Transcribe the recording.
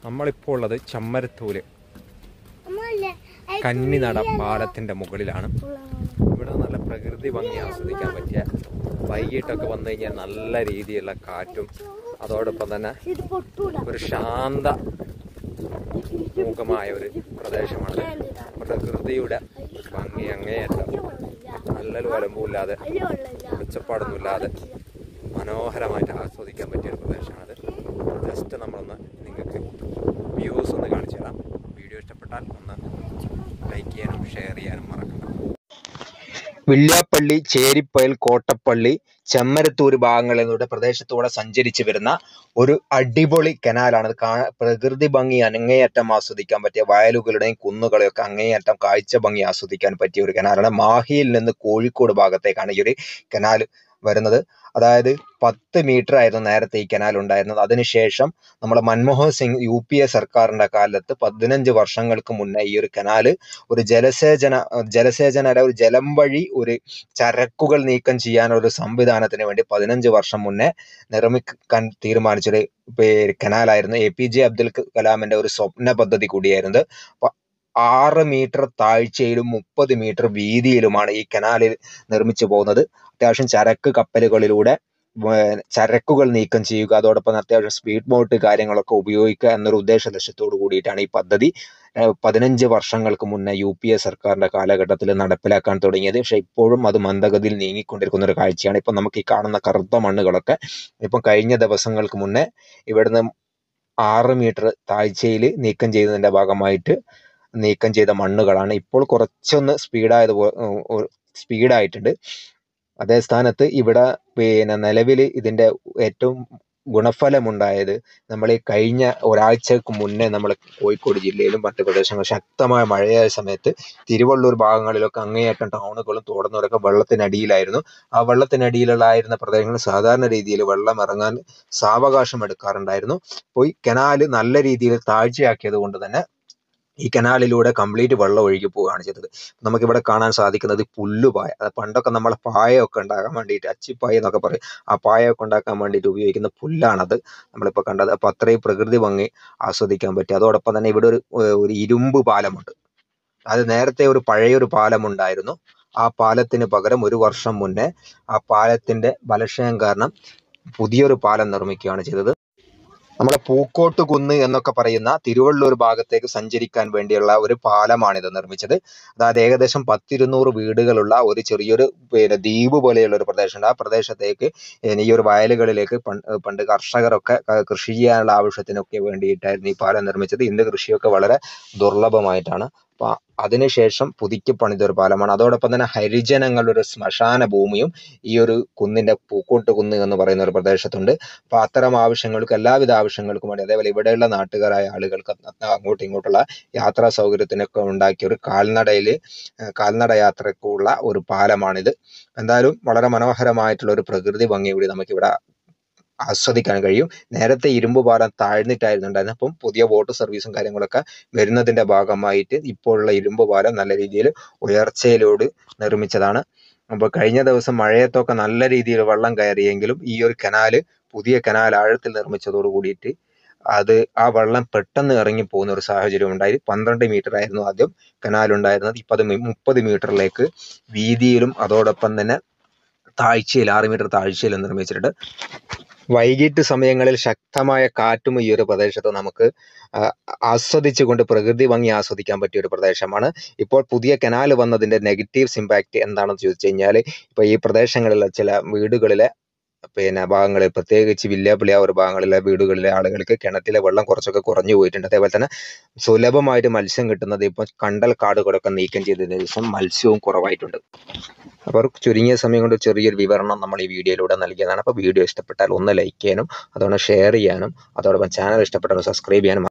നമ്മളിപ്പോൾ ഉള്ളത് ചമ്മരത്തൂര് കന്നിനട പാലത്തിന്റെ മുകളിലാണ് ഇവിടെ നല്ല പ്രകൃതി ഭംഗി ആസ്വദിക്കാൻ പറ്റിയ വൈകിട്ടൊക്കെ വന്നു കഴിഞ്ഞാൽ നല്ല രീതിയിലുള്ള കാറ്റും അതോടൊപ്പം തന്നെ ഇത് പൊട്ടൂല ഒരു ശാന്ത മൂകമായ ഒരു പ്രദേശമാണ് പ്രകൃതിയുടെ ഭംഗി അങ്ങേയറ്റം നല്ലൊരു വലമ്പുമില്ലാതെ അതില് വെള്ളമില്ല ഒച്ചപ്പാടൊന്നുമില്ലാതെ മനോഹരമായിട്ട് ആസ്വദിക്കാൻ പറ്റിയ ഒരു പ്രദേശമാണത് ജസ്റ്റ് നമ്മളൊന്ന് നിങ്ങൾക്ക് വ്യൂസ് ഒന്ന് കാണിച്ചു തരാം വീഡിയോ ഇഷ്ടപ്പെട്ടാൽ ഒന്ന് ലൈക്ക് ചെയ്യാനും ഷെയർ ചെയ്യാനും മറക്കണ്ട വില്യാപ്പള്ളി ചേരിപ്പയൽ കോട്ടപ്പള്ളി ചെമ്മരത്തൂര് ഭാഗങ്ങളിലൂടെ പ്രദേശത്തൂടെ സഞ്ചരിച്ചു വരുന്ന ഒരു അടിപൊളി കനാലാണ് ഇത് കാണാൻ പ്രകൃതി ഭംഗി അങ്ങേയറ്റം ആസ്വദിക്കാൻ പറ്റിയ വയലുകളുടെയും കുന്നുകളെയും ഒക്കെ അങ്ങേയറ്റം കാഴ്ച ഭംഗി ആസ്വദിക്കാൻ പറ്റിയ ഒരു കനാലാണ് മാഹിയിൽ നിന്ന് കോഴിക്കോട് ഭാഗത്തേക്കാണ് ഈ ഒരു കനാൽ വരുന്നത് അതായത് പത്ത് മീറ്റർ ആയിരുന്നു നേരത്തെ ഈ കനാൽ ഉണ്ടായിരുന്നത് അതിനുശേഷം നമ്മുടെ Manmohan Singh U P A സർക്കാരിന്റെ കാലത്ത് പതിനഞ്ച് വർഷങ്ങൾക്ക് മുന്നേ ഈ ഒരു കനാല് ഒരു ജലസേചന ജലസേചന അല്ല ഒരു ജലം വഴി ഒരു ചരക്കുകൾ നീക്കം ചെയ്യാൻ ഒരു സംവിധാനത്തിന് വേണ്ടി പതിനഞ്ച് വർഷം മുന്നേ നിർമ്മിക്കാൻ തീരുമാനിച്ചൊരു പേര് കനാലായിരുന്നു എ പി ജെ അബ്ദുൽ കലാമിന്റെ ഒരു സ്വപ്ന പദ്ധതി കൂടിയായിരുന്നത് അപ്പൊ ആറ് മീറ്റർ താഴ്ചയിലും മുപ്പത് മീറ്റർ വീതിയിലുമാണ് ഈ കനാലിൽ നിർമ്മിച്ചു പോകുന്നത് അത്യാവശ്യം ചരക്ക് കപ്പലുകളിലൂടെ വേ- ചരക്കുകൾ നീക്കം ചെയ്യുക അതോടൊപ്പം തന്നെ അത്യാവശ്യം സ്പീഡ് ബോട്ട് കാര്യങ്ങളൊക്കെ ഉപയോഗിക്കുക എന്നൊരു ഉദ്ദേശ ലക്ഷ്യത്തോടു കൂടിയിട്ടാണ് ഈ പദ്ധതി ഏഹ് പതിനഞ്ച് വർഷങ്ങൾക്ക് മുന്നേ യു പി എ സർക്കാരിന്റെ കാലഘട്ടത്തിൽ നടപ്പിലാക്കാൻ തുടങ്ങിയത് പക്ഷെ ഇപ്പോഴും അത് മന്ദഗതിയിൽ നീങ്ങിക്കൊണ്ടിരിക്കുന്ന ഒരു കാഴ്ചയാണ് ഇപ്പൊ നമുക്ക് ഈ കാണുന്ന കറുത്ത മണ്ണുകളൊക്കെ ഇപ്പം കഴിഞ്ഞ ദിവസങ്ങൾക്ക് മുന്നേ ഇവിടുന്ന് ആറ് മീറ്റർ താഴ്ചയിൽ നീക്കം ചെയ്തതിന്റെ ഭാഗമായിട്ട് നീക്കം ചെയ്ത മണ്ണുകളാണ് ഇപ്പോൾ കുറച്ചൊന്ന് സ്പീഡായത് സ്പീഡായിട്ടുണ്ട് അതേ സ്ഥാനത്ത് ഇവിടെ പിന്നെ നിലവിൽ ഇതിന്റെ ഏറ്റവും ഗുണഫലമുണ്ടായത് നമ്മൾ ഈ കഴിഞ്ഞ ഒരാഴ്ചക്ക് മുന്നേ നമ്മൾ കോഴിക്കോട് ജില്ലയിലും മറ്റ് പ്രദേശങ്ങളിലും ശക്തമായ മഴയായ സമയത്ത് തിരുവള്ളൂർ ഭാഗങ്ങളിലൊക്കെ അങ്ങേയറ്റം ടൗണുകളും തോടുന്നവരൊക്കെ വെള്ളത്തിനടിയിലായിരുന്നു ആ വെള്ളത്തിനടിയിലുള്ളായിരുന്ന പ്രദേശങ്ങളിൽ സാധാരണ രീതിയിൽ വെള്ളം ഇറങ്ങാൻ സാവകാശം എടുക്കാറുണ്ടായിരുന്നു അപ്പോൾ ഈ കനാല് നല്ല രീതിയിൽ താഴ്ചയാക്കിയത് കൊണ്ട് തന്നെ ഈ കനാലിലൂടെ കംപ്ലീറ്റ് വെള്ളം ഒഴുകി പോവുകയാണ് ചെയ്തത് നമുക്കിവിടെ കാണാൻ സാധിക്കുന്നത് പുല്ലുപായ അത് പണ്ടൊക്കെ നമ്മൾ പായൊക്കെ ഉണ്ടാക്കാൻ വേണ്ടിയിട്ട് അച്ചിപ്പായ എന്നൊക്കെ പറയും ആ പായൊക്കെ ഉണ്ടാക്കാൻ വേണ്ടിയിട്ട് ഉപയോഗിക്കുന്ന പുല്ലാണത് നമ്മളിപ്പോൾ കണ്ടത് അപ്പോൾ അത്രയും പ്രകൃതി ഭംഗി ആസ്വദിക്കാൻ പറ്റും അതോടൊപ്പം തന്നെ ഇവിടെ ഒരു ഏഹ് ഒരു ഇരുമ്പ് പാലമുണ്ട് അത് നേരത്തെ ഒരു പഴയൊരു പാലം ഉണ്ടായിരുന്നു ആ പാലത്തിന് പകരം ഒരു വർഷം മുന്നേ ആ പാലത്തിന്റെ ബലക്ഷയം കാരണം പുതിയൊരു പാലം നിർമ്മിക്കുകയാണ് ചെയ്തത് നമ്മുടെ പൂക്കോട്ട് കുന്ന് എന്നൊക്കെ പറയുന്ന തിരുവള്ളൂർ ഭാഗത്തേക്ക് സഞ്ചരിക്കാൻ വേണ്ടിയുള്ള ഒരു പാലമാണിത് നിർമ്മിച്ചത് അതായത് ഏകദേശം പത്തിരുന്നൂറ് വീടുകളുള്ള ഒരു ചെറിയൊരു പിന്നെ ദ്വീപ് പോലെയുള്ള ഒരു പ്രദേശമുണ്ട് ആ പ്രദേശത്തേക്ക് ഇനി ഈ ഒരു വയലുകളിലേക്ക് പണ്ട് പണ്ട് കർഷകരൊക്കെ ക- കൃഷി ചെയ്യാനുള്ള ആവശ്യത്തിനൊക്കെ വേണ്ടിയിട്ടായിരുന്നു ഈ പാലം നിർമ്മിച്ചത് ഇന്ന് കൃഷിയൊക്കെ വളരെ ദുർലഭമായിട്ടാണ് അപ്പൊ അതിനുശേഷം പുതുക്കി പണിത ഒരു പാലമാണ് അതോടൊപ്പം തന്നെ ഹരിജനങ്ങളുടെ ഒരു ശ്മശാന ഭൂമിയും ഈ ഒരു കുന്നിന്റെ പൂക്കോട്ട് കുന്ന് എന്ന് പറയുന്ന ഒരു പ്രദേശത്തുണ്ട് അപ്പൊ അത്തരം ആവശ്യങ്ങൾക്ക് എല്ലാവിധ ആവശ്യങ്ങൾക്കും വേണ്ടി അതേപോലെ ഇവിടെയുള്ള നാട്ടുകാരായ ആളുകൾക്ക് അങ്ങോട്ടും ഇങ്ങോട്ടുള്ള യാത്രാ സൗകര്യത്തിനൊക്കെ ഉണ്ടാക്കിയ ഒരു കാൽനടയിൽ കാൽനട യാത്രക്കുള്ള ഒരു പാലമാണിത് എന്തായാലും വളരെ മനോഹരമായിട്ടുള്ള ഒരു പ്രകൃതി ഭംഗി കൂടി നമുക്കിവിടെ ആസ്വദിക്കാൻ കഴിയും നേരത്തെ ഇരുമ്പ് പാലം താഴ്ന്നിട്ടായിരുന്നു ഉണ്ടായിരുന്നത് അപ്പം പുതിയ ബോട്ട് സർവീസും കാര്യങ്ങളൊക്കെ വരുന്നതിന്റെ ഭാഗമായിട്ട് ഇപ്പോഴുള്ള ഇരുമ്പ് പാലം നല്ല രീതിയിൽ ഉയർച്ചയിലോട് നിർമ്മിച്ചതാണ് അപ്പോൾ കഴിഞ്ഞ ദിവസം മഴയത്തൊക്കെ നല്ല രീതിയിൽ വെള്ളം കയറിയെങ്കിലും ഈ ഒരു കനാല് പുതിയ കനാൽ ആഴത്തിൽ നിർമ്മിച്ചതോട് കൂടിയിട്ട് അത് ആ വെള്ളം പെട്ടെന്ന് ഇറങ്ങി പോകുന്ന ഒരു സാഹചര്യം ഉണ്ടായി പന്ത്രണ്ട് മീറ്റർ ആയിരുന്നു ആദ്യം കനാൽ ഉണ്ടായിരുന്നത് ഇപ്പം അത് മി- മുപ്പത് മീറ്ററിലേക്ക് വീതിയിലും അതോടൊപ്പം തന്നെ താഴ്ചയിൽ ആറ് മീറ്റർ താഴ്ചയിൽ നിർമ്മിച്ചിട്ടുണ്ട് വൈകിട്ട് സമയങ്ങളിൽ ശക്തമായ കാറ്റും ഈ ഒരു പ്രദേശത്ത് നമുക്ക് ആ, ആസ്വദിച്ചുകൊണ്ട് പ്രകൃതി ഭംഗി ആസ്വദിക്കാൻ പറ്റിയ ഒരു പ്രദേശമാണ് ഇപ്പോൾ പുതിയ കനാൽ വന്നതിന്റെ നെഗറ്റീവ്സ് ഇമ്പാക്റ്റ് എന്താണെന്ന് ചോദിച്ചു കഴിഞ്ഞാൽ ഇപ്പൊ ഈ പ്രദേശങ്ങളിലെ ചില വീടുകളിലെ പിന്നെ ഭാഗങ്ങളിൽ പ്രത്യേകിച്ച് വില്യാപ്പള്ളി ആ ഒരു ഭാഗങ്ങളിലെ വീടുകളിലെ ആളുകൾക്ക് കിണറ്റിലെ വെള്ളം കുറച്ചൊക്കെ കുറഞ്ഞു പോയിട്ടുണ്ട് അതേപോലെ തന്നെ സുലഭമായിട്ട് മത്സ്യം കിട്ടുന്നത് ഇപ്പോൾ കണ്ടൽ കാടുകളൊക്കെ നീക്കം ചെയ്തതിന് ശേഷം മത്സ്യവും കുറവായിട്ടുണ്ട് അപ്പോൾ ചുരുങ്ങിയ സമയം കൊണ്ട് ചെറിയൊരു വിവരണം നമ്മൾ ഈ വീഡിയോയിലൂടെ നൽകിയതാണ് അപ്പോൾ വീഡിയോ ഇഷ്ടപ്പെട്ടാൽ ഒന്ന് ലൈക്ക് ചെയ്യാനും അതോടെ ഷെയർ ചെയ്യാനും അതോടൊപ്പം ചാനൽ ഇഷ്ടപ്പെട്ടാൽ സബ്സ്ക്രൈബ് ചെയ്യാനും